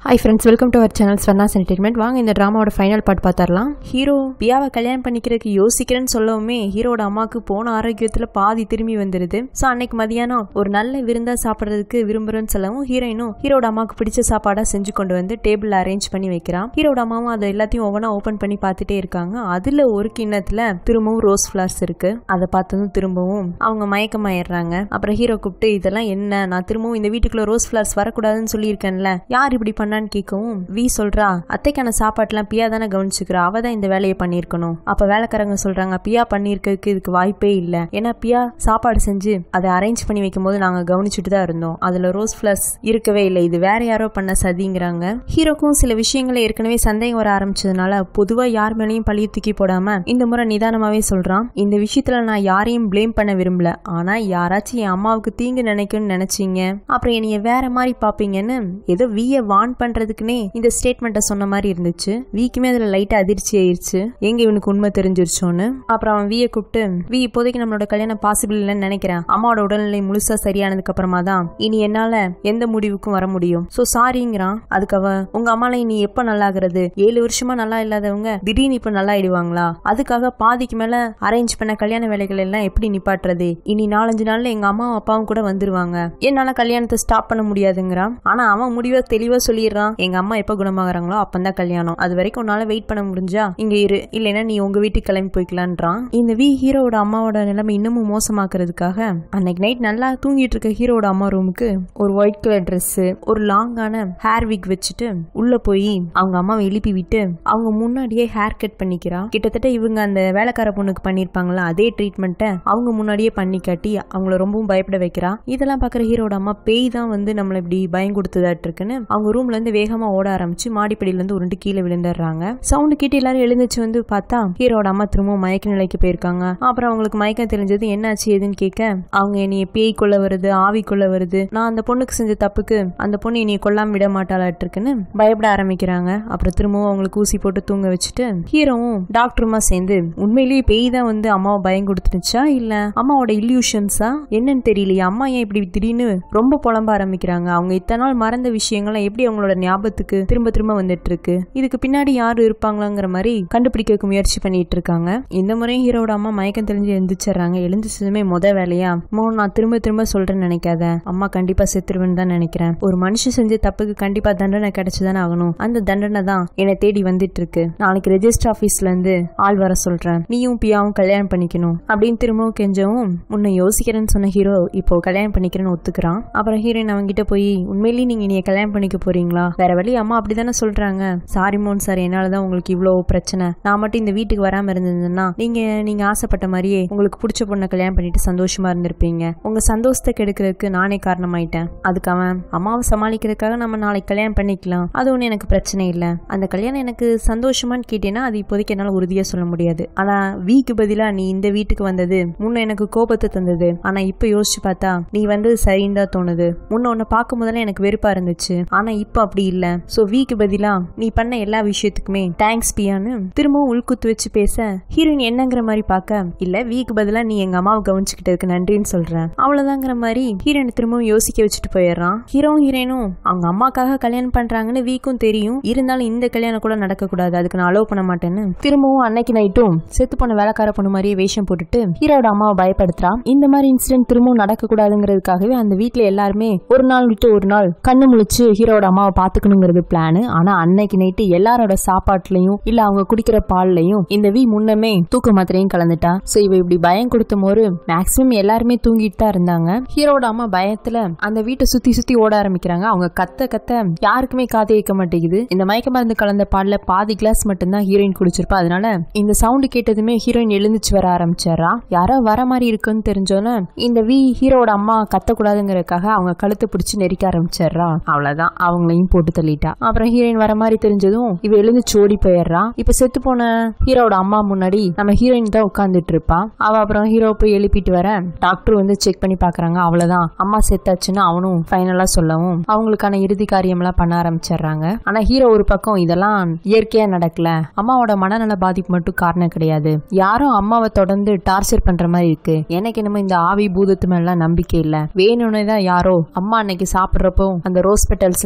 hi friends welcome to our channel Swarna's entertainment வாங்க இந்த ட்ராமாவோட ஃபைனல் பார்ட் பார்த்தரலாம் ஹீரோ பியாவை கல்யாணம் பண்ணிக்கிறதுக்கு யோசிக்கிறேன்னு சொல்லவுமே ஹீரோட அம்மாவுக்கு போன ஆரோக்கியத்தில் பாதி திரும்பி வந்துடுது ஸோ அன்னைக்கு மதியானம் ஒரு நல்ல விருந்தா சாப்பிட்றதுக்கு விரும்புகிறேன்னு சொல்லவும் ஹீரோயினும் ஹீரோட அம்மாவுக்கு பிடிச்ச சாப்பாடாக செஞ்சு கொண்டு வந்து டேபிளில் அரேஞ்ச் பண்ணி வைக்கிறான் ஹீரோட அம்மாவும் அதை எல்லாத்தையும் ஒவ்வொன்றா ஓப்பன் பண்ணி பார்த்துட்டே இருக்காங்க அதில் ஒரு கிண்ணத்தில் திரும்பவும் ரோஸ் ஃப்ளவர்ஸ் இருக்கு அதை பார்த்ததும் திரும்பவும் அவங்க மயக்கமாயிடுறாங்க அப்புறம் ஹீரோ கூப்பிட்டு இதெல்லாம் என்ன நான் திரும்பவும் இந்த வீட்டுக்குள்ள ரோஸ் ஃப்ளவர்ஸ் வரக்கூடாதுன்னு சொல்லியிருக்கேன்ல யார் இப்படி பண்ணான்னு கேட்கவும் வி சொல்றா அத்தைக்கான சாப்பாட்டுலாம் பியா தானே கவனிச்சுக்கிறா அவ தான் இந்த வேலையை பண்ணியிருக்கணும் அப்ப வேலைக்காரங்க சொல்றாங்க பியா பண்ணியிருக்கிறதுக்கு இதுக்கு வாய்ப்பே இல்லை ஏன்னா பியா சாப்பாடு செஞ்சு அதை அரேஞ்ச் பண்ணி வைக்கும் போது நாங்க கவனிச்சுட்டு தான் இருந்தோம் அதுல ரோஸ் ஃபிளஸ் இருக்கவே இல்லை இது வேற யாரோ பண்ண சதிங்கிறாங்க ஹீரோக்கும் சில விஷயங்களை ஏற்கனவே சந்தேகம் வர ஆரம்பிச்சதுனால பொதுவா யார் மேலேயும் பழிய தூக்கி போடாம இந்த முறை நிதானமாவே சொல்றான் இந்த விஷயத்துல நான் யாரையும் ப்ளேம் பண்ண விரும்பல ஆனா யாராச்சும் என் அம்மாவுக்கு தீங்கு நினைக்கும்னு நினைச்சீங்க அப்புறம் என்னைய வேற மாதிரி பாப்பீங்கன்னு ஏதோ விய வான் பண்றதுக்குனே இந்த ஸ்டேட்மெண்ட்டை சொன்ன மாதிரி இருந்துச்சு வீக்குமே அதுல லைட்டா அதிர்ச்சி ஆயிருச்சு எங்க இவனுக்கு உண்மை தெரிஞ்சிருச்சோன்னு அப்புறம் அவன் விய கூப்பிட்டு வி இப்போதைக்கு நம்மளோட கல்யாணம் பாசிபிள் இல்லைன்னு நினைக்கிறேன் அம்மாவோட உடல்நிலை முழுசா சரியானதுக்கு அப்புறமா தான் இனி என்னால எந்த முடிவுக்கும் வர முடியும் சோ சாரிங்கிறான் அதுக்கு அவ உங்க அம்மால இனி எப்ப நல்லாகிறது ஏழு வருஷமா நல்லா இல்லாதவங்க திடீர்னு இப்ப நல்லா ஆயிடுவாங்களா அதுக்காக பாதிக்கு மேல அரேஞ்ச் பண்ண கல்யாண வேலைகள் எல்லாம் எப்படி நிப்பாட்டுறது இனி நாலஞ்சு நாள்ல எங்க அம்மாவும் அப்பாவும் கூட வந்துருவாங்க என்னால கல்யாணத்தை ஸ்டாப் பண்ண முடியாதுங்கிறான் ஆனா அவன் முடிவா தெளிவா சொல்லிடுறான் எங்க அம்மா எப்ப குணமாகறாங்களோ அப்பந்தான் கல்யாணம் அது வரைக்கும் உன்னால வெயிட் பண்ண முடிஞ்சா இங்க இரு இல்லைன்னா நீ உங்க வீட்டுக்கு கிளம்பி போய்க்கலான்றான் இந்த வி ஹீரோவோட அம்மாவோட நிலைமை இன்னமும் மோசமாக்குறதுக்காக அன்னைக்கு நைட் நல்லா தூங்கிட்டு இருக்க ஹீரோட அம்மா ரூமுக்கு ஒரு ஒயிட் கலர் Dress ஒரு லாங்கான ஹேர் விக் வச்சுட்டு உள்ள போய் அவங்க அம்மாவை எழுப்பி விட்டு அவங்க முன்னாடியே ஹேர் கட் பண்ணிக்கிறா கிட்டத்தட்ட இவங்க அந்த வேலைக்கார பொண்ணுக்கு பண்ணிருப்பாங்களா அதே ட்ரீட்மெண்ட்டை அவங்க முன்னாடியே பண்ணி காட்டி அவங்கள ரொம்பவும் பயப்பட வைக்கிறா இதெல்லாம் பாக்குற ஹீரோட அம்மா பேய் தான் வந்து நம்மள இப்படி பயம் கொடுத்ததாட்டு இருக்குன்னு அவங்க ரூம்ல இருந்து வேகமா ஓட ஆரம்பிச்சு மாடிப்படியில இருந்து உருண்டு கீழே விழுந்துடுறாங்க சவுண்டு கேட்டு எல்லாரும் எழுந்துச்சு வந்து பார்த்தா ஹீரோட அம்மா திரும்பவும் மயக்க நிலைக்கு போயிருக்காங்க அப்புறம் அவங்களுக்கு மயக்கம் தெரிஞ்சது என்னாச்சு ஏதுன்னு கேட்க அவங்க என்னைய பேய் கொள்ள வருது ஆவி கொள்ள வருது நான் அந்த பொண்ணுக்கு செஞ்ச தப்புக்கு அந்த பொண்ணு என்னைய கொல்லாம விட மாட்டாளாட்டு இருக்குன்னு பயப்பட ஆரம்பிக்கிறாங்க அப்புறம் திரும்பவும் அவங்களுக்கு ஊசி போட்டு தூங்க வச்சுட்டு ஹீரோவும் டாக்டருமா சேர்ந்து உண்மையிலேயே பேய் தான் வந்து அம்மாவை பயம் கொடுத்துருச்சா இல்ல அம்மாவோட இல்யூஷன்ஸா என்னன்னு தெரியலையே அம்மா ஏன் இப்படி திடீர்னு ரொம்ப புலம்ப ஆரம்பிக்கிறாங்க அவங்க இத்தனை நாள் மறந்த விஷயங்கள்லாம் எப்படி அவங்களோட ஞாபகத்துக்கு திரும்ப திரும்ப வந்துட்டு இருக்கு இதுக்கு பின்னாடி யாரு இருப்பாங்களாங்கிற மாதிரி கண்டுபிடிக்க முயற்சி பண்ணிட்டு இருக்காங்க இந்த முறையும் ஹீரோட அம்மா மயக்கம் தெரிஞ்சு எழுந்திரிச்சிடுறாங்க எழுந்திரிச்சதுமே முத வேலையா மோ நான் திரும்ப திரும்ப சொல்றேன்னு நினைக்காத அம்மா கண்டிப்பா செத்துருவேன்னு தான் நினைக்கிறேன் ஒரு மனுஷன் செஞ்ச தப்புக்கு கண்டிப்பா தண்டனை கிடைச்சுதானே ஆகணும் அந்த தண்டனை தான் என்னை தேடி வந்துட்டு இருக்கு நாளைக்கு ரெஜிஸ்டர் ஆபீஸ்ல இருந்து ஆள் வர சொல்றேன் நீயும் பியாவும் கல்யாணம் பண்ணிக்கணும் அப்படின்னு திரும்பவும் கெஞ்சவும் முன்ன யோசிக்கிறேன்னு சொன்ன ஹீரோ இப்போ கல்யாணம் பண்ணிக்கிறேன்னு ஒத்துக்கிறான் அப்புறம் ஹீரோயின் அவங்க கிட்ட போய் உண்மையிலேயே நீங்க நீ கல்யாணம் பண்ணிக்க போறீங்களா வேற வழி அம்மா அப்படிதானே சொல்றாங்க சாரி மோன் சார் என்னாலதான் உங்களுக்கு இவ்வளவு பிரச்சனை நான் மட்டும் இந்த வீட்டுக்கு வராம இருந்ததுன்னா நீங்க நீங்க ஆசைப்பட்ட மாதிரியே உங்களுக்கு பிடிச்ச பொண்ணை கல்யாணம் பண்ணிட்டு சந்தோஷமா இருந்திருப்பீங்க உங்க சந்தோஷத்தை கெடுக்கிறதுக்கு நானே காரணமாயிட்டேன் அதுக்கு அவன் அம்மாவை சமாளிக்கிறதுக்காக நம்ம நாளைக்கு கல்யாணம் பண்ணிக்கலாம் அது ஒண்ணு எனக்கு பிரச்சனை இல்லை அந்த கல்யாணம் எனக்கு சந்தோஷமான்னு கேட்டேன்னா அது இப்போதைக்கு என்னால உறுதியா சொல்ல முடியாது ஆனா வீக்கு பதிலா நீ இந்த வீட்டுக்கு வந்தது முன்ன எனக்கு கோபத்தை தந்தது ஆனா இப்ப யோசிச்சு பார்த்தா நீ வந்தது சரின்னு தான் தோணுது முன்ன உன்னை பார்க்கும் போதெல்லாம் எனக்கு வெறுப்பா இருந்துச்சு ஆனா இப்ப அப்படி இல்ல சோ வீக்கு பதிலா நீ பண்ண எல்லா விஷயத்துக்குமே தேங்க்ஸ் பியான்னு திரும்பவும் உள்குத்து வச்சு பேச ஹீரோயின் என்னங்கிற மாதிரி பார்க்க இல்ல வீக்கு பதிலா நீ எங்க அம்மாவை கவனிச்சுக்கிட்டதுக்கு நன்றின்னு சொல்றேன் அவ்வளவுதாங்கிற மாதிரி ஹீரோயின் திரும்பவும் யோசிக்க வச்சுட்டு போயிடுறான் ஹீரோவும் ஹீரோயினும் அவங்க அம்மாக்காக கல்யாணம் பண்றாங்கன்னு வீக்கும் தெரியும் இருந்தாலும் இந்த கல்யாணம் கூட நடக்க கூடாது அதுக்கு நான் அலோவ் பண்ண மாட்டேன்னு திரும்பவும் அன்னைக்கு நைட்டும் செத்து போன வேலைக்கார பொண்ணு மாதிரியே வேஷம் போட்டுட்டு ஹீரோட அம்மாவை பயப்படுத்துறா இந்த மாதிரி இன்சிடென்ட் திரும்பவும் நடக்க கூடாதுங்கிறதுக்காகவே அந்த வீட்ல எல்லாருமே ஒரு நாள் விட்டு ஒரு நாள் கண்ணு முழிச்சு ஹீரோட அம்மாவை பாத்துக்கணுங்கிறது பிளான் ஆனா அன்னைக்கு நைட்டு எல்லாரோட சாப்பாட்டுலயும் இல்ல அவங்க குடிக்கிற பால்லையும் இந்த வி முன்னமே தூக்க மாத்திரையும் கலந்துட்டா சோ இவ இப்படி பயம் கொடுத்த போது மேக்சிமம் எல்லாருமே தூங்கிட்டு தான் இருந்தாங்க ஹீரோட அம்மா பயத்துல அந்த வீட்டை சுத்தி சுத்தி ஓட ஆரம்பிக்கிறாங்க அவங்க கத்த கத்த யாருக்குமே காது கேட்க மாட்டேங்குது இந்த மயக்க மருந்து கலந்த பால்ல பாதி கிளாஸ் மட்டும்தான் ஹீரோயின் குடிச்சிருப்பா அதனால இந்த சவுண்ட் கேட்டதுமே ஹீரோயின் எழுந்துச்சு வர ஆரம்பிச்சாரா யாரோ வர மாதிரி இருக்குன்னு தெரிஞ்சோன்னே இந்த வி ஹீரோட அம்மா கத்தக்கூடாதுங்கிறதுக்காக அவங்க கழுத்தை பிடிச்சு நெரிக்க ஆரம்பிச்சிடுறா அவ்வளவுதான் அவங்களையும் போட்டு தள்ளிட்டா அப்புறம் ஹீரோயின் வர மாதிரி தெரிஞ்சதும் இவ எழுந்துச்சு ஓடி போயிடுறா இப்ப செத்து போன ஹீரோட அம்மா முன்னாடி நம்ம ஹீரோயின் தான் உட்கார்ந்துட்டு இருப்பா அவ அப்புறம் ஹீரோ போய் எழுப்பிட்டு வர டாக்டர் வந்து செக் பண்ணி பாக்குறாங்க அவ்வளவுதான் அம்மா செத்தாச்சுன்னு அவனும் ஃபைனலா சொல்லவும் அவங்களுக்கான இறுதி காரியம் எல்லாம் பண்ண ஆரம்பிச்சிடுறாங்க ஆனா ஹீரோ ஒரு பக்கம் இதெல்லாம் இயற்கையா நடக்கல அம்மாவோட மனநல பாதிப்பு மட்டும் காரணம் கிடையாது யாரும் அம்மாவை தொடர்ந்து டார்ச்சர் பண்ற மாதிரி இருக்கு எனக்கு என்னமோ இந்த ஆவி பூதத்து மேலாம் நம்பிக்கை இல்ல வேணும்னே தான் யாரோ அம்மா அன்னைக்கு சாப்பிடுறப்போ அந்த ரோஸ் பெட்டல்ஸ் எல்லாம் கொண்டு வந்து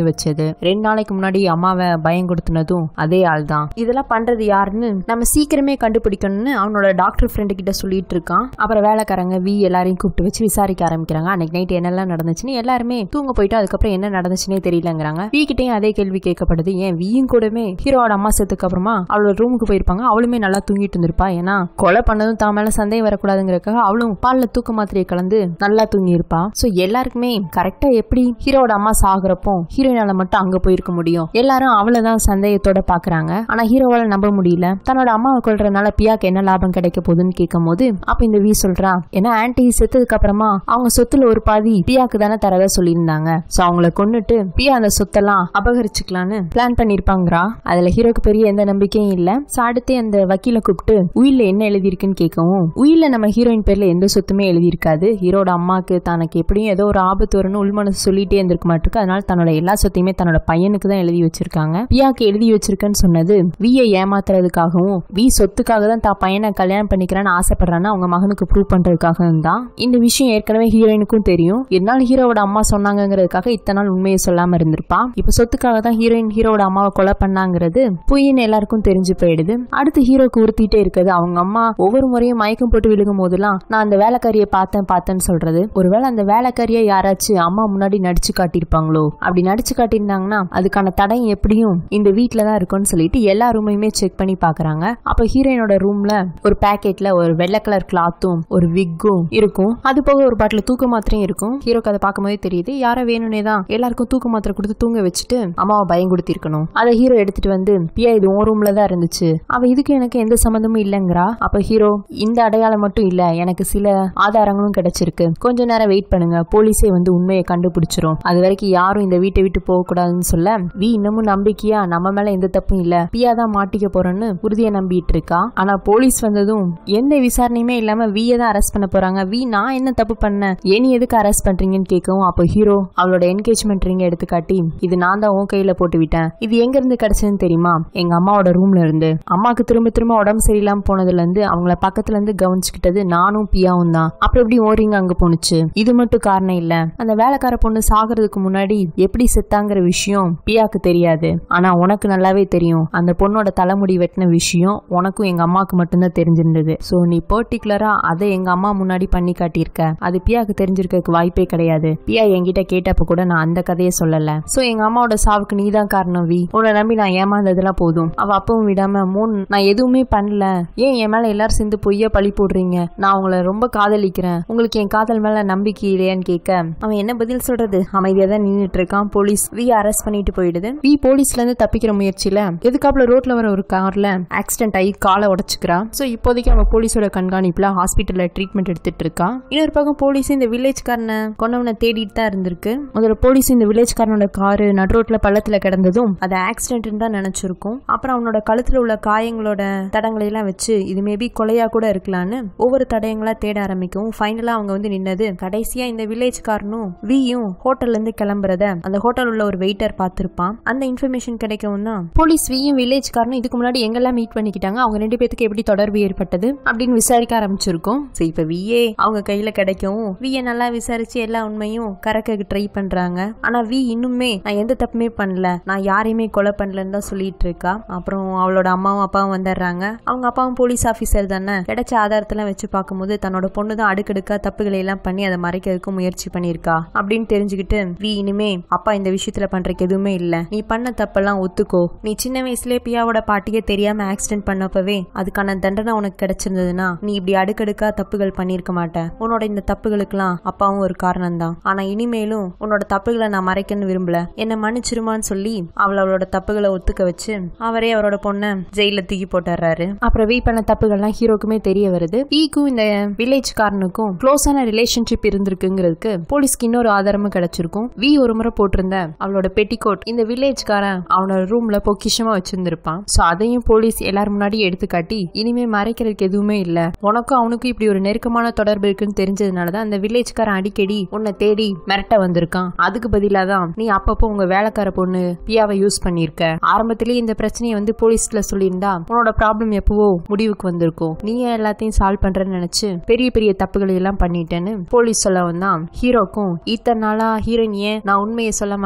வந்து வச்சது ரெண்டு நாளைக்கு முன்னாடி அம்மாவை பயம் கொடுத்துனதும் அதே ஆள் தான் இதெல்லாம் பண்றது யாருன்னு நம்ம சீக்கிரமே கண்டுபிடிக்கணும்னு அவனோட டாக்டர் ஃப்ரெண்டு கிட்ட சொல்லிட்டு இருக்கான் அப்புறம் வேலைக்காரங்க வி எல்லாரையும் கூப்பிட்டு வச்சு விசாரிக்க ஆரம்பிக்கிறாங்க அன்னைக்கு நைட் என்னெல்லாம் நடந்துச்சுன்னு எல்லாருமே தூங்க போயிட்டு அதுக்கப்புறம் என்ன நடந்துச்சுன்னே தெரியலங்கிறாங்க வி கிட்டயும் அதே கேள்வி கேட்கப்படுது ஏன் வியும் கூடமே ஹீரோவோட அம்மா செத்துக்கு அப்புறமா அவளோட ரூமுக்கு போயிருப்பாங்க அவளுமே நல்லா தூங்கிட்டு இருந்திருப்பா ஏன்னா கொலை பண்ணதும் தான் மேல சந்தேகம் வரக்கூடாதுங்கிறதுக்காக அவளும் பால்ல தூக்க மாத்திரையை கலந்து நல்லா தூங்கி இருப்பா சோ எல்லாருக்குமே கரெக்டா எப்படி ஹீரோட அம்மா சாகுறப்போ ஹீரோயினால மட்டும் அங்க போயிருக்க முடியும் எல்லாரும் அவளதான் சந்தேகத்தோட பாக்குறாங்க ஆனா ஹீரோவால நம்ப முடியல தன்னோட அம்மாவை கொல்றதுனால பியாக்கு என்ன லாபம் கிடைக்க போகுதுன்னு கேட்கும் போது அப்ப இந்த வி சொல்றா ஏன்னா ஆன்டி செத்ததுக்கு அப்புறமா அவங்க சொத்துல ஒரு பாதி பியாக்கு தானே தரதா சொல்லியிருந்தாங்க சோ அவங்கள கொன்னுட்டு பியா அந்த சொத்தெல்லாம் அபகரிச்சுக்கலான்னு பிளான் பண்ணிருப்பாங்கறா அதுல ஹீரோக்கு பெரிய எந்த நம்பிக்கையும் இல்ல சோ அடுத்து அந்த வக்கீல கூப்பிட்டு உயில்ல என்ன எழுதியிருக்குன்னு கேட்கவும் உயில்ல நம்ம ஹீரோயின் பேர்ல எந்த சொத்துமே எழுதியிருக்காது ஹீரோட அம்மாக்கு தனக்கு எப்படியும் ஏதோ ஒரு ஆபத்து வரும்னு உள்மனசு சொல்லிட்டே இருந்திருக்க மாட்டிருக்கு அதனால தன்னோட எல்லா சொத்தையுமே தன்னோட பையனுக்கு தான் எழுதி வச்சிருக்காங்க பியாக்கு எழுதி வச்சிருக்கேன்னு சொன்னது வியை ஏமாத்துறதுக்காகவும் வி சொத்துக்காக தான் தான் பையனை கல்யாணம் பண்ணிக்கிறான்னு ஆசைப்படுறான்னு அவங்க மகனுக்கு ப்ரூவ் பண்றதுக்காகவும் தான் இந்த விஷயம் ஏற்கனவே ஹீரோயினுக்கும் தெரியும் இருந்தாலும் ஹீரோவோட அம்மா சொன்னாங்கங்கிறதுக்காக இத்தனை நாள் உண்மையை சொல்லாம இருந்திருப்பா இப்ப சொத்துக்காக தான் ஹீரோயின் ஹீரோவோட அம்மாவை கொலை பண்ணாங்கிறது பொய்ன்னு எல்லாருக்கும் தெரிஞ்சு போயிடுது அடுத்து ஹீரோக்கு உறுத்திட்டே இருக்குது அவங்க அம்மா ஒவ்வொரு முறையும் மயக்கம் போட்டு விழுகும் போதெல்லாம் நான் அந்த வேலைக்காரியை பார்த்தேன் பார்த்தேன்னு சொல்றது ஒருவேளை அந்த வேலைக்காரியை யாராச்சும் அம்மா முன்னாடி நடிச்சு காட்டியிருப்பாங்களோ அப்படி நடிச்சு காட்டியிருந்தாங்கன்னா அதுக்கான தடயம் எப்படியும் இந்த வீட்ல தான் இருக்கும்னு சொல்லிட்டு எல்லா ரூமையுமே செக் பண்ணி பாக்குறாங்க அப்ப ஹீரோயினோட ரூம்ல ஒரு பேக்கெட்ல ஒரு வெள்ளை கலர் கிளாத்தும் ஒரு விக்கும் இருக்கும் அது போக ஒரு பாட்டில் தூக்க மாத்திரையும் இருக்கும் ஹீரோக்கு அதை பார்க்கும்போதே தெரியுது யாரோ வேணும்னே தான் எல்லாருக்கும் தூக்க மாத்திரை கொடுத்து தூங்க வச்சுட்டு அம்மாவை பயம் கொடுத்திருக்கணும் அதை ஹீரோ எடுத்துட்டு வந்து பியா இது உன் ரூம்ல தான் இருந்துச்சு அவ இதுக்கு எனக்கு எந்த சம்மந்தமும் இல்லைங்கிறா அப்ப ஹீரோ இந்த அடையாளம் மட்டும் இல்ல எனக்கு சில ஆதாரங்களும் கிடைச்சிருக்கு கொஞ்ச நேரம் வெயிட் பண்ணுங்க போலீஸே வந்து உண்மையை கண்டுபிடிச்சிரும் அது வரைக்கும் யாரும் இந்த வீட்டை விட்டு போக கூடாதுன்னு சொல்ல வி இன்னமும் நம்பிக்கையா நம்ம மேல எந்த தப்பும் இல்ல பியா தான் மாட்டிக்க போறேன்னு உறுதியா நம்பிட்டு இருக்கா ஆனா போலீஸ் வந்ததும் எந்த விசாரணையுமே இல்லாம வியை தான் அரெஸ்ட் பண்ண போறாங்க வி நான் என்ன தப்பு பண்ணேன் ஏன் எதுக்கு அரெஸ்ட் பண்றீங்கன்னு கேட்கவும் அப்போ ஹீரோ அவளோட என்கேஜ்மெண்ட் ரிங் எடுத்து காட்டி இது நான் தான் உன் கையில போட்டு விட்டேன் இது எங்க இருந்து கிடைச்சதுன்னு தெரியுமா எங்க அம்மாவோட ரூம்ல இருந்து அம்மாக்கு திரும்ப திரும்ப உடம்பு சரியில்லாம போனதுல இருந்து அவங்கள பக்கத்துல இருந்து கவனிச்சுக்கிட்டது நானும் பியாவும் தான் அப்புறம் எப்படி ஓரிங்க அங்க போனுச்சு இது மட்டும் காரணம் இல்ல அந்த வேலைக்கார பொண்ணு சாகிறதுக்கு முன்னாடி எப்படி செத்தாங்கிற விஷயம் பியாக்கு தெரியாது ஆனா உனக்கு நல்லாவே தெரியும் அந்த பொண்ணோட தலைமுடி வெட்டின விஷயம் உனக்கும் எங்க அம்மாவுக்கு மட்டும்தான் தெரிஞ்சிருந்தது சோ நீ பர்டிகுலரா அதை எங்க அம்மா முன்னாடி பண்ணி காட்டியிருக்க அது பியாக்கு தெரிஞ்சிருக்கிறதுக்கு வாய்ப்பே கிடையாது பியா என்கிட்ட கேட்டப்ப கூட நான் அந்த கதையை சொல்லல சோ எங்க அம்மாவோட சாவுக்கு நீ தான் காரணம் வி உன்னை நம்பி நான் ஏமாந்ததெல்லாம் போதும் அவ அப்பவும் விடாம மூணு நான் எதுவுமே பண்ணல ஏன் என் மேல எல்லாரும் சேர்ந்து பொய்யா பழி போடுறீங்க நான் உங்களை ரொம்ப காதலிக்கிறேன் உங்களுக்கு என் காதல் மேல நம்பிக்கை இல்லையான்னு கேட்க அவன் என்ன பதில் சொல்றது அமைதியா தான் நின்னுட்டு இருக்கான் போலீஸ் வி அரெஸ்ட் பண்ணிட்டு போயிடுது வி போலீஸ்ல இருந்து தப்பிக்கிற முயற்சியில எதுக்காப்புல ரோட்ல வர ஒரு கார்ல ஆக்சிடென்ட் ஆகி காலை உடைச்சுக்கிறா சோ இப்போதைக்கு அவன் போலீஸோட கண்காணிப்புல ஹாஸ்பிட்டல்ல ட்ரீட்மெண்ட் எடுத்துட்டு இருக்கா இன்னொரு பக்கம் போலீஸ் இந்த வில்லேஜ்காரனை கொண்டவனை தேடிட்டு தான் இருந்திருக்கு முதல்ல போலீஸ் இந்த வில்லேஜ்காரனோட காரு நடு ரோட்ல பள்ளத்துல கிடந்ததும் அது ஆக்சிடென்ட் தான் நினைச்சிருக்கும் அப்புறம் அவனோட கழுத்துல உள்ள காயங்களோட தடங்களை எல்லாம் வச்சு இது மேபி கொலையா கூட இருக்கலாம்னு ஒவ்வொரு தடயங்களா தேட ஆரம்பிக்கவும் ஃபைனலா அவங்க வந்து நின்னது கடைசியா இந்த வில்லேஜ்காரனும் வியும் ஹோட்டல்ல இருந்து கிளம்புறத அந்த ஹோட்டல் உள்ள ஒரு வெயிட்டர் பார்த்திருப்பான் அந்த இன்ஃபர்மேஷன் கிடைக்கவும் தான் போலீஸ் வியும் வில்லேஜ்காரனும் இதுக்கு முன்னாடி எங்கெல்லாம் மீட் பண்ணிக்கிட்டாங்க அவங்க ரெண்டு பேத்துக்கு எப்படி தொடர்பு ஏற்பட்டது அப்படின்னு விசாரிக்க ஆரம்பிச்சிருக்கோம் ஸோ இப்போ விஏ அவங்க கையில கிடைக்கவும் வியை நல்லா விசாரிச்சு எல்லா உண்மையும் கறக்க ட்ரை பண்றாங்க ஆனா வி இன்னுமே நான் எந்த தப்புமே பண்ணல நான் யாரையுமே கொலை பண்ணலன்னு தான் சொல்லிட்டு இருக்கா அப்புறம் அவளோட அம்மாவும் அப்பாவும் வந்துடுறாங்க அவங்க அப்பாவும் போலீஸ் ஆஃபீஸர் தானே கிடைச்ச ஆதாரத்தெல்லாம் வச்சு பார்க்கும்போது தன்னோட பொண்ணு தான் அடுக்கடுக்கா தப்புகளை எல்லாம் பண்ணி அதை மறைக்கிறதுக்கு முயற்சி பண்ணியிருக்கா அப்படின்னு தெரிஞ்சுக்கிட்டு வி இனிமே அப்பா இந்த விஷயத்துல பண்றதுக்கு எதுவுமே இல்ல நீ பண்ண தப்பெல்லாம் ஒத்துக்கோ நீ சின்ன வயசுலயே பியாவோட பாட்டியே தெரியாம ஆக்சிடென்ட் பண்ணப்பவே அதுக்கான தண்டனை உனக்கு கிடைச்சிருந்ததுன்னா நீ இப்படி அடுக்கடுக்கா தப்புகள் பண்ணியிருக்க மாட்ட உன்னோட இந்த தப்புகளுக்கெல்லாம் அப்பாவும் ஒரு காரணம் தான் ஆனா இனிமேலும் உன்னோட தப்புகளை நான் மறைக்கணும்னு விரும்பல என்ன மன்னிச்சிருமான்னு சொல்லி அவள் அவளோட தப்புகளை ஒத்துக்க வச்சு அவரே அவரோட பொண்ணை ஜெயில தூக்கி போட்டுறாரு அப்புறம் வீ பண்ண தப்புகள்லாம் ஹீரோக்குமே தெரிய வருது வீக்கும் இந்த வில்லேஜ் காரனுக்கும் க்ளோஸான ரிலேஷன்ஷிப் இருந்திருக்குங்கிறதுக்கு போலீஸ்க்கு இன்னொரு ஆதாரமும் கிடைச்சிருக்கும் வி ஒரு முறை போட்டிருந்த அவளோட பெட்டிகோட் இந்த வில்லேஜ்காரன் அவனோட ரூம்ல பொக்கிஷமா வச்சிருந்திருப்பான் சோ அதையும் போலீஸ் எல்லாரும் முன்னாடி எடுத்து காட்டி இனிமே மறைக்கிறதுக்கு எதுவுமே இல்ல உனக்கும் அவனுக்கும் இப்படி ஒரு நெருக்கமான தொடர்பு இருக்குன்னு தெரிஞ்சதுனாலதான் அந்த வில்லேஜ்காரன் அடிக்கடி உன்னை தேடி மிரட்ட வந்திருக்கான் அதுக்கு பதிலாக தான் நீ அப்பப்போ உங்க வேலைக்கார பொண்ணு பியாவை யூஸ் பண்ணிருக்க ஆரம்பத்திலேயே இந்த பிரச்சனையை வந்து போலீஸ்ல சொல்லியிருந்தா உன்னோட ப்ராப்ளம் எப்பவோ முடிவுக்கு வந்திருக்கும் நீ ஏன் எல்லாத்தையும் சால்வ் பண்றேன்னு நினைச்சு பெரிய பெரிய தப்புகளை எல்லாம் பண்ணிட்டேன்னு போலீஸ் சொல்ல வந்தான் ஹீரோக்கும் இத்தனை நாளா ஹீரோயின் ஏன் நான் உண்மையை சொல்ல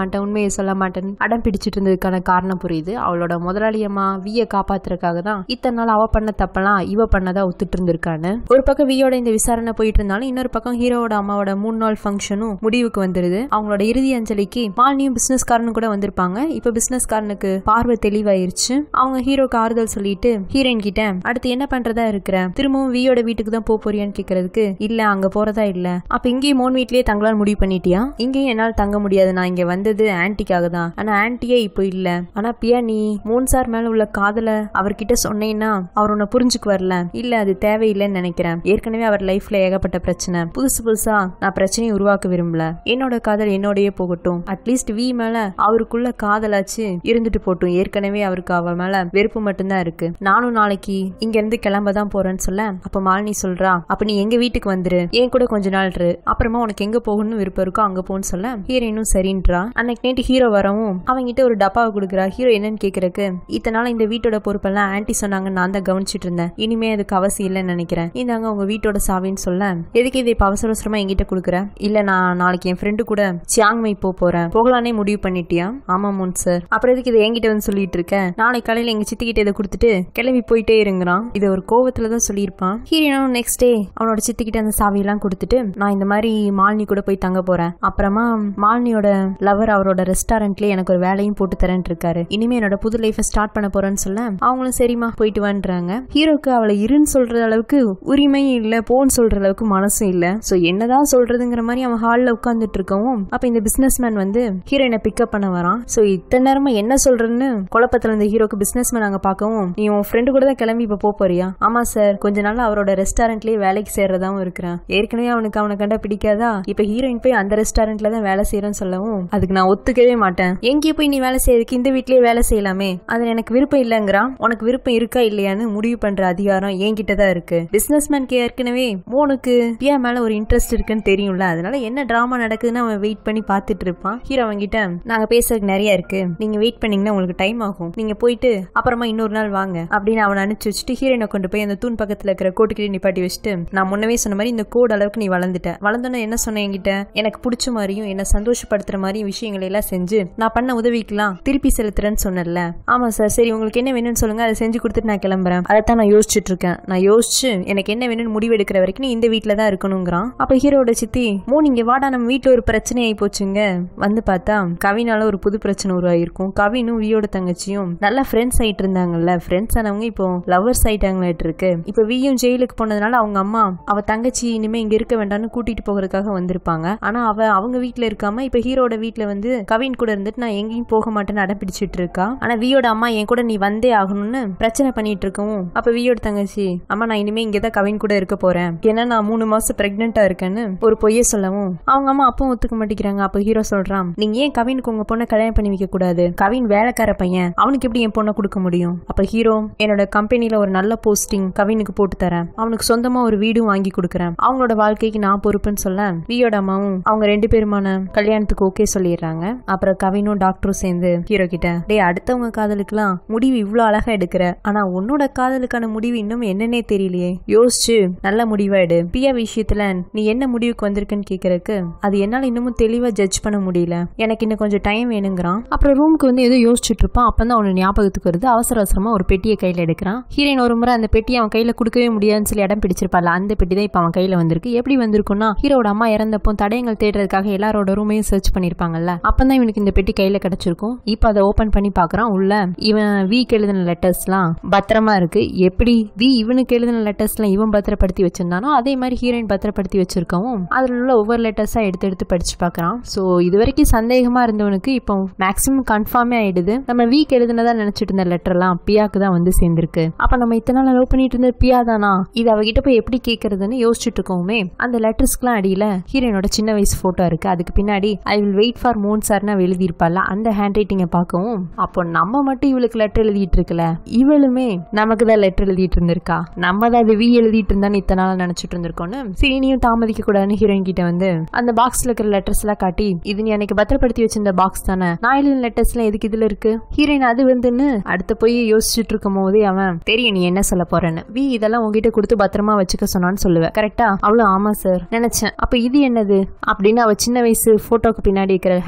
மாட்டேன் உண்மையை சொல்ல மாட்டேன் அடம் பிடிச்சிட்டு இருந்ததுக்கான காரணம் புரியுது அவளோட முதலாளி அம்மா விய காப்பாத்துறதுக்காக தான் இத்தனை நாள் அவ பண்ண தப்பெல்லாம் இவ பண்ணதா ஒத்துட்டு இருந்திருக்கான்னு ஒரு பக்கம் வியோட இந்த விசாரணை போயிட்டு இருந்தாலும் இன்னொரு பக்கம் ஹீரோவோட அம்மாவோட மூணு நாள் ஃபங்க்ஷனும் முடிவுக்கு வந்துருது அவங்களோட இறுதி அஞ்சலிக்கு மாலினியும் பிசினஸ்காரனும் கூட வந்திருப்பாங்க இப்ப பிசினஸ்காரனுக்கு பார்வை தெளிவாயிருச்சு அவங்க ஹீரோக்கு ஆறுதல் சொல்லிட்டு ஹீரோயின் கிட்ட அடுத்து என்ன பண்றதா இருக்கிற திரும்பவும் வியோட வீட்டுக்கு தான் போக போறியான்னு கேக்குறதுக்கு இல்ல அங்க போறதா இல்ல அப்ப இங்கேயும் மோன் வீட்லயே தங்கலான்னு முடிவு பண்ணிட்டியா இங்கேயும் என்னால் தங்க முடியாது நான் இங்க வந்தது ஆன்ட்டிக்காக தான் ஆனா ஆன்ட்டியே இப்போ இல்ல ஆனா பியா நீ மூன் சார் மேல உள்ள காதல அவர்கிட்ட சொன்னேன்னா அவர் உன்னை புரிஞ்சுக்கு வரல இல்ல அது தேவையில்லைன்னு நினைக்கிறேன் ஏற்கனவே அவர் லைஃப்ல ஏகப்பட்ட பிரச்சனை புதுசு புதுசா நான் பிரச்சனையை உருவாக்க விரும்பல என்னோட காதல் என்னோடயே போகட்டும் அட்லீஸ்ட் வி மேல அவருக்குள்ள காதலாச்சு இருந்துட்டு போட்டும் ஏற்கனவே அவருக்கு அவ மேல வெறுப்பு மட்டும்தான் இருக்கு நானும் நாளைக்கு இங்க இருந்து கிளம்ப தான் போறேன்னு சொல்ல அப்ப மாலினி சொல்றா அப்ப நீ எங்க வீட்டுக்கு வந்துரு என் கூட கொஞ்ச நாள் இரு அப்புறமா உனக்கு எங்க போகணும்னு விருப்பம் இருக்கோ அங்க போன்னு சொல்ல ஹீரோயினும் சரின்றா அன்னைக்கு நைட்டு ஹீரோ வரவும் அவங்கிட்ட ஒரு டப்பாவை கொடுக்குறா ஹீரோ என்னன்னு கேக்குறக்கு இத்தனை நாள் இந்த வீட்டோட பொறுப்பெல்லாம் ஆன்ட்டி சொன்னாங்க நான் தான் கவனிச்சிட்டு இருந்தேன் இனிமே அதுக்கு அவசியம் இல்லைன்னு நினைக்கிறேன் இந்தாங்க உங்க வீட்டோட சாவின்னு சொல்ல எதுக்கு இதை இப்ப அவசர அவசரமா என்கிட்ட கொடுக்குற இல்ல நான் நாளைக்கு என் ஃப்ரெண்டு கூட சியாங்மை போக போறேன் போகலானே முடிவு பண்ணிட்டியா ஆமா முன் சார் அப்புறம் எதுக்கு இதை என்கிட்ட வந்து சொல்லிட்டு இருக்க நாளை காலையில எங்க சித்தி கிட்ட இதை கொடுத்துட்டு கிளம்பி போயிட்டே இருங்கிறான் இது ஒரு கோவத்துல தான் சொல்லியிருப்பான் ஹீரோனும் நெக்ஸ்ட் டே அவனோட சித்தி கிட்ட அந்த சாவியெல்லாம் கொடுத்துட்டு நான் இந்த மாதிரி மாலினி கூட போய் தங்க போறேன் அப்புறமா மாலினியோட லவர் அவரோட ரெஸ்டாரண்ட்லயே எனக்கு ஒரு வேலையும் போட்டு தரேன் இருக்காரு இனிமே என்னோட புது லைஃபை ஸ்டார்ட் பண்ண போறேன்னு சொல்ல அவங்களும் சரிம்மா போயிட்டு வான்றாங்க ஹீரோக்கு அவளை இருன்னு சொல்ற அளவுக்கு உரிமையும் இல்ல போன்னு சொல்ற அளவுக்கு மனசும் இல்ல சோ என்னதான் சொல்றதுங்கிற மாதிரி அவன் ஹால்ல உட்கார்ந்துட்டு இருக்கவும் அப்ப இந்த பிசினஸ் மேன் வந்து ஹீரோயினை பிக்கப் பண்ண வரான் சோ இத்தனை நேரமா என்ன சொல்றேன்னு குழப்பத்துல இந்த ஹீரோக்கு பிசினஸ் மேன் அங்க பார்க்கவும் நீ உன் ஃப்ரெண்டு கூட தான் கிளம்பி இப்ப போப் போறியா ஆமா சார் கொஞ்ச நாள் அவரோட ரெஸ்டாரண்ட்லயே வேலைக்கு சேர்றதாவும் இருக்கிறான் ஏற்கனவே அவனுக்கு அவனை கண்டா பிடிக்காதா இப்ப ஹீரோயின் போய் அந்த ரெஸ்டாரண்ட்ல தான் வேலை செய்யறேன்னு சொல்லவும் அதுக்கு நான் ஒத்துக்கவே மாட்டேன் எங்கேயும் போய் நீ வேலை செய்யறதுக்கு இந்த வீட்லயே வேலை செய்யலாமே அதுல எனக்கு விருப்பம் இல்லைங்கிறான் உனக்கு விருப்பம் இருக்கா இல்லையான்னு முடிவு பண்ற அதிகாரம் என்கிட்ட தான் இருக்கு பிசினஸ் மேனுக்கு ஏற்கனவே மோனுக்கு பியா மேல ஒரு இன்ட்ரெஸ்ட் இருக்குன்னு தெரியும்ல அதனால என்ன டிராமா நடக்குதுன்னு அவன் வெயிட் பண்ணி பார்த்துட்டு இருப்பான் ஹீரோ அவங்கிட்ட நாங்க பேசுறதுக்கு நிறைய இருக்கு நீங்க வெயிட் பண்ணீங்கன்னா உங்களுக்கு டைம் ஆகும் நீங்க போயிட்டு அப்புறமா இன்னொரு நாள் வாங்க அப்படின்னு அவனை அனுப்பிச்சு வச்சுட்டு ஹீரோயினை கொண்டு போய் அந்த தூண் பக்கத்துல இருக்கிற கோட்டுக்கிட்டே நிப்பாட்டி வச்சுட்டு நான் முன்னவே சொன்ன மாதிரி இந்த கோட் அளவுக்கு நீ வளர்ந்துட்ட வளர்ந்தோன்னு என்ன சொன்ன என்கிட்ட எனக்கு பிடிச்ச மாதிரியும் என்ன சந்தோஷப்படுத்துற மாதிரியும் விஷயங்களை எல்லாம் செஞ்சு நான் பண்ண உதவிக்கெல்லாம் திருப்பி செலுத்துறேன்னு சொன்னேன்ல ஆமா சார் சரி உங்களுக்கு என்ன வேணும்னு சொல்லுங்க அதை செஞ்சு கொடுத்துட்டு நான் கிளம்புறேன் அதைத்தான் நான் யோசிச்சுட்டு இருக்கேன் நான் யோசிச்சு எனக்கு என்ன வேணும்னு முடிவு எடுக்கிற வரைக்கும் நீ இந்த வீட்டில தான் இருக்கணுங்கிறான் அப்ப ஹீரோட சித்தி மூணு இங்க வாடா நம்ம வீட்டுல ஒரு பிரச்சனை ஆகி போச்சுங்க வந்து பார்த்தா கவினால ஒரு புது பிரச்சனை உருவாயிருக்கும் கவினும் வியோட தங்கச்சியும் நல்லா ஃப்ரெண்ட்ஸ் ஆயிட்டு இருந்தாங்கல்ல ஃப்ரெண்ட்ஸ் ஆனவங்க இப்போ லவர்ஸ் ஆயிட்டாங்களாட்டு இருக்கு இப்போ வியும் ஜெயிலுக்கு போனதுனால அவங்க அம்மா அவ தங்கச்சி இனிமே இங்க இருக்க வேண்டாம்னு கூட்டிட்டு போகிறதுக்காக வந்திருப்பாங்க ஆனா அவ அவங்க வீட்ல இருக்காம இப்ப ஹீரோட வீட்ல வந்து கவின் கூட இருந்துட்டு நான் எங்கேயும் போக மாட்டேன்னு அடம் பிடிச்சிட்டு இருக்கா ஆனா வியோட அம்மா என் கூட நீ வந்தே ஆகணும்னு பிரச்சனை பண்ணிட்டு இருக்கவும் அப்ப வியோட தங்கச்சி அம்மா நான் இனிமே இங்கதான் கவின் கூட இருக்க போறேன் ஏன்னா நான் மூணு மாசம் பிரெக்னெண்டா இருக்கேன்னு ஒரு பொய்ய சொல்லவும் அவங்க அம்மா அப்பவும் ஒத்துக்க மாட்டேங்கிறாங்க அப்ப ஹீரோ சொல்றான் நீங்க ஏன் கவினுக்கு உங்க பொண்ணை கல்யாணம் பண்ணி வைக்க கூடாது கவின் வேலைக்கார பையன் அவனுக்கு எப்படி என் பொண்ணை கொடுக்க முடியும் அப்ப ஹீரோ என்னோட கம்பெனில ஒரு நல்ல போஸ்டிங் கவினுக்கு போட்டு தரேன் அவனுக்கு சொந்தமா ஒரு வீடும் வாங்கி கொடுக்குறேன் அவங்களோட வாழ்க்கைக்கு நான் பொறுப்புன்னு சொல்ல வியோட அம்மாவும் அவங்க ரெண்டு பேருமான கல்யாணத்துக்கு ஓகே சொல்லிடுறாங்க அப்புறம் கவினும் டாக்டரும் சேர்ந்து ஹீரோ கிட்ட டேய் அடுத்தவங்க காதலுக்குலாம் முடிவு இவ்ளோ அழகா எடுக்கிற ஆனா உன்னோட காதலுக்கான முடிவு இன்னும் என்னன்னே தெரியலையே யோசிச்சு நல்ல முடிவா எடு பியா விஷயத்துல நீ என்ன முடிவுக்கு வந்திருக்குன்னு கேக்குறதுக்கு அது என்னால இன்னமும் தெளிவா ஜட்ஜ் பண்ண முடியல எனக்கு இன்னும் கொஞ்சம் டைம் வேணுங்கிறான் அப்புறம் ரூமுக்கு வந்து ஏதோ யோசிச்சுட்டு இருப்பான் அப்பதான் அவனு ஞாபகத்துக்கு வருது அவசர அவசரமா ஒரு பெட்டியை கையில எடுக்கிறான் ஹீரோயின் ஒரு முறை அந்த பெட்டியை அவன் கையில கொடுக்கவே முடியாதுன்னு சொல்லி இடம் பிடிச்சிருப்பாள் அந்த பெட்டி தான் இப்ப அவன் கையில வந்திருக்கு எப்படி வந்திருக்கும்னா ஹீரோட அம்மா இறந்தப்போ தடயங்கள் தேடுறதுக்காக எல்லாரோட ரூமையும் சர்ச் பண்ணிருப்பாங்கல்ல அப்பதான் இவனுக்கு இந்த பெட்டி கையில கிடைச்சிருக்கும் இப்ப அதை ஓபன் பண்ணி பாக்குறான் உள்ள இவன் வீக் எழுதின லெட்டர்ஸ்லாம் பத்திரமா இருக்கு எப்படி வி இவனுக்கு எழுதின லெட்டர்ஸ்லாம் இவன் பத்திரப்படுத்தி வச்சிருந்தானோ அதே மாதிரி ஹீரோயின் பத்திரப்படுத்தி வச்சிருக்கவும் அதுல உள்ள ஒவ்வொரு லெட்டர்ஸா எடுத்து எடுத்து படிச்சு பாக்குறான் சோ இது வரைக்கும் சந்தேகமா இருந்தவனுக்கு இப்போ மேக்ஸிமம் கன்ஃபார்மே ஆயிடுது நம்ம வீக் எழுதினதா நினைச்சிட்டு இருந்த லெட்டர்லாம் பியாக்கு தான் வந்து சேர்ந்திருக்கு அப்ப நம்ம இத்தனை நாள் லவ் பண்ணிட்டு இருந்த பியா தானா இது அவகிட்ட போய் எப்படி கேக்குறதுன்னு யோசிச்சுட்டு இருக்கோமே அந்த லெட்டர்ஸ்க்குலாம் அடியில ஹீரோயினோட சின்ன வயசு போட்டோ இருக்கு அதுக்கு பின்னாடி I will wait for moon சார்னு எழுதியிருப்பால அந்த ஹேண்ட் ரைட்டிங்கை பார்க்கவும் அப்போ நம்ம மட்டும் இவளுக்கு லெட்டர் எழுதிட்டு இருக்கல இவளுமே நமக்கு தான் லெட்டர் எழுதிட்டு இருந்திருக்கா நம்ம தான் அது வி எழுதிட்டு இருந்தான்னு இத்தனை நாள் நினைச்சிட்டு இருந்திருக்கோன்னு சீனியும் தாமதிக்க கூடாதுன்னு ஹீரோயின் கிட்ட வந்து அந்த பாக்ஸ்ல இருக்கிற லெட்டர்ஸ் எல்லாம் காட்டி இது நீ அன்னைக்கு பத்திரப்படுத்தி வச்சிருந்த பாக்ஸ் தானே நான் எழுதின லெட்டர்ஸ் எல்லாம் எதுக்கு இதுல இருக்கு ஹீரோயின் அது வந்துன்னு அடுத்து போய் யோசிச்சுட்டு இருக்கும் போதே அவன் தெரியும் நீ என்ன சொல்ல போறேன்னு வி இதெல்லாம் உங்ககிட்ட கொடுத்து பத்திரமா வச்சுக்க சொன்னான்னு சொல்லுவேன் கரெக்டா அவ்வளவு ஆமா சார் நினைச்சேன் அப்ப இது என்னது அப்படின்னு அவ சின்ன வயசு போட்டோக்கு பின்னாடி இருக்கிற ஹேண்ட்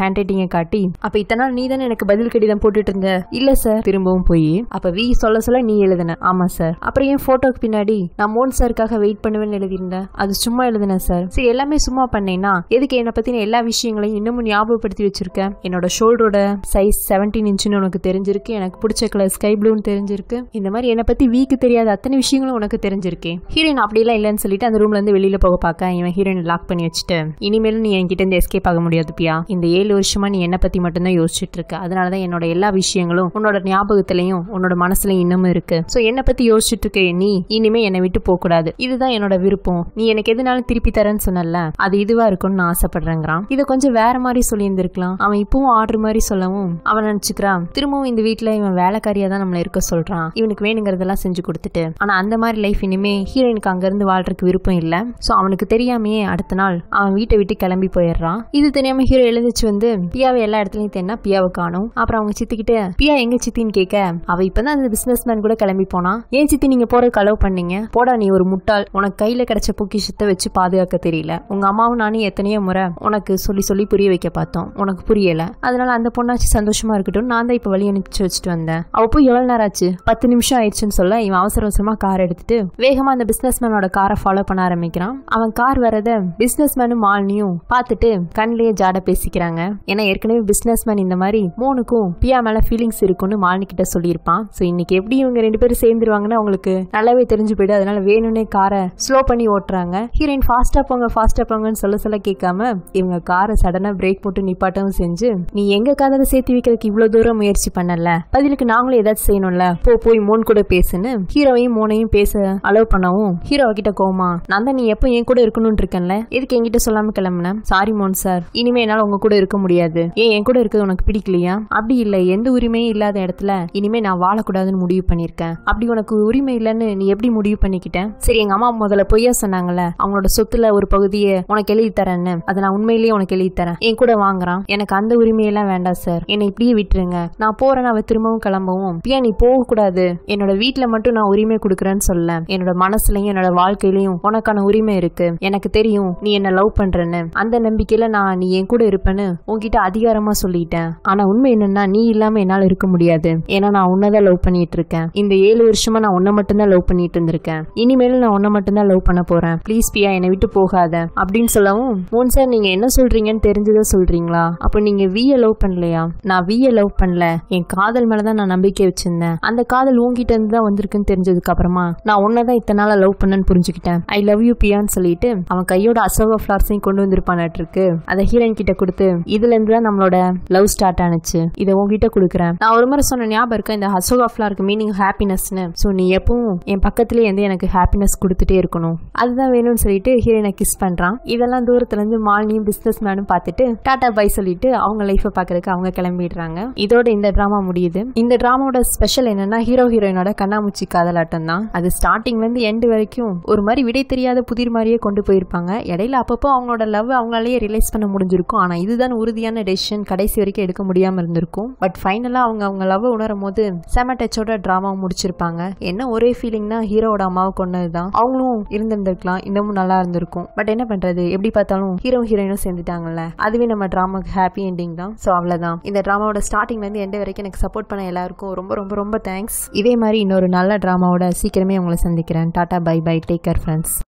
ஹேண்ட் ரைட்டிங்கை காட்டி அப்ப இத்தனை நாள் நீ தானே எனக்கு பதில் கடிதம் போட்டுட்டு இருந்த இல்ல சார் திரும்பவும் போய் அப்ப வி சொல்ல சொல்ல நீ எழுதுன ஆமா சார் அப்புறம் ஏன் போட்டோக்கு பின்னாடி நான் மோன் சாருக்காக வெயிட் பண்ணுவேன்னு எழுதியிருந்தேன் அது சும்மா எழுதுனேன் சார் சரி எல்லாமே சும்மா பண்ணேன்னா எதுக்கு என்னை பத்தின எல்லா விஷயங்களையும் இன்னமும் ஞாபகப்படுத்தி வச்சிருக்கேன் என்னோட ஷோல்டரோட சைஸ் செவன்டீன் இன்ச்சுன்னு உனக்கு தெரிஞ்சிருக்கு எனக்கு பிடிச்ச கலர் ஸ்கை ப்ளூன்னு தெரிஞ்சிருக்கு இந்த மாதிரி என்னை பத்தி வீக்கு தெரியாத அத்தனை விஷயங்களும் உனக்கு தெரிஞ்சிருக்கு ஹீரோயின் அப்படிலாம் இல்லைன்னு சொல்லிட்டு அந்த ரூம்ல இருந்து வெளியில போக பார்க்க இவன் ஹீரோயின் லாக் பண்ணி வச்சுட்டு இனிமேலும் நீ என்கிட்ட இருந்து எஸ்கேப் ஆக முடியாது பியா இந்த ஏழு வருஷமா நீ என்னை பத்தி மட்டும்தான் யோசிச்சுட்டு இருக்க அதனாலதான் என்னோட எல்லா விஷயங்களும் உன்னோட ஞாபகத்திலையும் உன்னோட மனசுலயும் இன்னமும் இருக்கு சோ என்னை பத்தி யோசிச்சுட்டு இருக்க நீ இனிமே என்னை விட்டு போக கூடாது இதுதான் என்னோட விருப்பம் நீ எனக்கு எதுனாலும் திருப்பி தரேன்னு சொன்னல அது இதுவா இருக்கும்னு நான் ஆசைப்படுறேங்கிறான் இதை கொஞ்சம் வேற மாதிரி சொல்லி இருந்திருக்கலாம் அவன் இப்பவும் ஆர்டர் மாதிரி சொல்லவும் அவன் நினைச்சுக்கிறான் திரும்பவும் இந்த வீட்டுல இவன் வேலைக்காரியா தான் நம்மள இருக்க சொல்றான் இவனுக்கு வேணுங்கிறதெல்லாம் செஞ்சு கொடுத்துட்டு ஆனா அந்த மாதிரி லைஃப் இனிமே ஹீரோயினுக்கு அங்க இருந்து வாழ்றதுக்கு விருப்பம் இல்ல சோ அவனுக்கு தெரியாமையே அடுத்த நாள் அவன் வீட்டை விட்டு கிளம்பி போயிடுறான் இது தெரியாம ஹீரோ எழுந்துச்சு வந்து பியாவை எல்லா இடத்துலயும் தேனா பியாவை காணும் அப்புறம் அவங்க சித்திக்கிட்ட பியா எங்க சித்தின்னு கேட்க அவ இப்பதான் அந்த பிசினஸ் மேன் கூட கிளம்பி போனா ஏன் சித்தி நீங்க போறதுக்கு அலோவ் பண்ணீங்க போடா நீ ஒரு முட்டாள் உனக்கு கையில கிடைச்ச பொக்கிஷத்தை வச்சு பாதுகாக்க தெரியல உங்க அம்மாவும் நானும் எத்தனையோ முறை உனக்கு சொல்லி சொல்லி புரிய வைக்க பார்த்தோம் உனக்கு புரியல அதனால அந்த பொண்ணாச்சு சந்தோஷமா இருக்கட்டும் நான் தான் இப்ப வழி அனுப்பிச்சு வச்சுட்டு வந்தேன் அவ போய் எவ்வளவு நேரம் ஆச்சு பத்து நிமிஷம் ஆயிடுச்சுன்னு சொல்ல இவன் அவசர அவசரமா கார் எடுத்துட்டு வேகமா அந்த பிசினஸ் மேனோட காரை ஃபாலோ பண்ண ஆரம்பிக்கிறான் அவன் கார் வரத பிசினஸ் மேனும் மாலினியும் பார்த்துட்டு கண்ணிலேயே ஜாட பேசிக்கிறாங்க ஏன்னா ஏற்கனவே பிசினஸ் மேன் இந்த மாதிரி மோனுக்கும் பியா மேல ஃபீலிங்ஸ் இருக்குன்னு மாலினி கிட்ட சொல்லியிருப்பான் சோ இன்னைக்கு எப்படி இவங்க ரெண்டு பேரும் சேர்ந்துருவாங்கன்னு அவங்களுக்கு நல்லாவே தெரிஞ்சு போயிடு அதனால வேணும்னே காரை ஸ்லோ பண்ணி ஓட்டுறாங்க ஹீரோயின் ஃபாஸ்டா போங்க ஃபாஸ்டா போங்கன்னு சொல்ல சொல்ல கேட்காம இவங்க காரை சடனா பிரேக் போட்டு நிப்பாட்டவும் செஞ்சு நீ எங்க காதலை சேர்த்து வைக்கிறதுக்கு இவ்வளவு தூரம் முயற்சி பண்ணல பதிலுக்கு நாங்களும் ஏதாச்சும் செய்யணும்ல போ போய் மோன் கூட பேசுன்னு ஹீரோவையும் மோனையும் பேச அலோவ் பண்ணவும் ஹீரோ கிட்ட கோமா நான் தான் நீ எப்போ என் கூட இருக்கணும்னு இருக்கேன்ல எதுக்கு என்கிட்ட சொல்லாம கிளம்புன சாரி மோன் சார் இனிமே என்னால உங்க கூட இருக்க முடியாது ஏன் என் கூட இருக்கிறது உனக்கு பிடிக்கலையா அப்படி இல்ல எந்த உரிமையும் இல்லாத இடத்துல இனிமே நான் வாழக்கூடாதுன்னு முடிவு பண்ணிருக்கேன் அப்படி உனக்கு உரிமை இல்லைன்னு நீ எப்படி முடிவு பண்ணிக்கிட்ட சரி எங்க அம்மா முதல்ல பொய்யா சொன்னாங்கல்ல அவங்களோட சொத்துல ஒரு பகுதியை உனக்கு எழுதி தரேன்னு அதை நான் உண்மையிலேயே உனக்கு எழுதி தரேன் என் கூட வாங்குறான் எனக்கு அந்த உரிமையெல்லாம் வேண்டாம் சார் என்னை இப்படியே விட்டுருங்க நான் போறேன் அவ திரும்பவும் கிளம்பவும் ஏன் நீ போக கூடாது என்னோட வீட்ல மட்டும் நான் உரிமை கொடுக்குறேன்னு சொல்ல என்னோட மனசுலயும் என்னோட வாழ்க்கையிலயும் உனக்கான உரிமை இருக்கு எனக்கு தெரியும் நீ என்ன லவ் பண்றேன்னு அந்த நம்பிக்கையில நான் நீ என் கூட இருப்பேன்னு உன்கிட்ட அதிகாரமா சொல்லிட்டேன் ஆனா உண்மை என்னன்னா நீ இல்லாம என்னால இருக்க முடியாது ஏன்னா நான் உன்னதான் லவ் பண்ணிட்டு இருக்கேன் இந்த ஏழு வருஷமா நான் உன்னை மட்டும்தான் லவ் பண்ணிட்டு இருந்திருக்கேன் இனிமேலும் நான் உன்னை மட்டும்தான் லவ் பண்ண போறேன் ப்ளீஸ் பியா என்னை விட்டு போகாத அப்படின்னு சொல்லவும் மோன் சார் நீங்க என்ன சொல்றீங்கன்னு தெரிஞ்சதை சொல்றீங்களா அப்ப நீங்க விய லவ் பண்ணலையா நான் விய லவ் பண்ணல என் காதல் மேலதான் நான் நம்பிக்கை வச்சிருந்தேன் அந்த காதல் உங்ககிட்ட இருந்து தான் வந்திருக்குன்னு தெரிஞ்சதுக்கு அப்புறமா நான் உன்னதான் இத்தனை நாளா லவ் பண்ணேன்னு புரிஞ்சுக்கிட்டேன் ஐ லவ் யூ பியான்னு சொல்லிட்டு அவன் கையோட அசோகா ஃபிளார்ஸையும் கொண்டு வந்திருப்பானாட்டு இருக்கு அதை ஹீரோயின் கிட்ட கொடுத்து இதுல இருந்து தான் நம்மளோட லவ் ஸ்டார்ட் ஆனுச்சு இதை உங்ககிட்ட கொடுக்குறேன் நான் ஒரு முறை சொன்ன ஞாபகம் இருக்கு இந்த அசோகா ஃபிளாருக்கு மீனிங் ஹாப்பினஸ்னு ஸோ நீ எப்பவும் என் பக்கத்துலயே இருந்து எனக்கு ஹாப்பினஸ் கொடுத்துட்டே இருக்கணும் அதுதான் வேணும்னு சொல்லிட்டு ஹீரோயினை கிஸ் பண்றான் இதெல்லாம் தூரத்துல இருந்து மாலினியும் பிசினஸ் மேனும் பார்த்துட்டு டாடா பை சொல்லிட்டு அவங்க லைஃபை பாக்குறதுக்கு அவங்க கிளம்பிடுறாங்க இதோட இந்த டிராமா முடியுது இந்த டிராமாவோட ஸ்பெஷல் என்னன்னா ஹீரோ ஹீரோயினோட கண்ணாமூச்சி காதலாட்டம் தான் அது ஸ்டார்டிங்ல இருந்து எண்டு வரைக்கும் ஒரு மாதிரி விடை தெரியாத புதிர் மாதிரியே கொண்டு போயிருப்பாங்க இடையில அப்பப்போ அவங்களோட லவ் அவங்களாலேயே ரிலைஸ் பண்ண முடிஞ்சிருக்கும் ஆனா இதுதான் உறுதியான டெசிஷன் கடைசி வரைக்கும் எடுக்க முடியாம இருந்திருக்கும் பட் ஃபைனலா அவங்க அவங்க லவ் உணரும் போது செம டச்சோட டிராமாவை முடிச்சிருப்பாங்க என்ன ஒரே ஃபீலிங்னா ஹீரோவோட அம்மாவை கொண்டதுதான் அவங்களும் இருந்திருந்திருக்கலாம் இன்னமும் நல்லா இருந்திருக்கும் பட் என்ன பண்றது எப்படி பார்த்தாலும் ஹீரோ ஹீரோயினும் சேர்ந்துட்டாங்கல்ல அதுவே நம்ம டிராமாக்கு ஹாப்பி எண்டிங் தான் ஸோ அவ்வளவுதான் இந்த டிராமாவோட ஸ்டார்டிங்ல இருந்து எண்ட் வரைக்கும் எனக்கு சப்போர்ட் பண்ண எல்லாருக்கும் ரொம்ப ரொம்ப ரொம்ப தேங்க்ஸ் இதே மாதிரி இன்னொரு நல்ல டிராமாவோட சீக்கிரமே உங்களை சந்திக்கிறேன் tata bye bye take care friends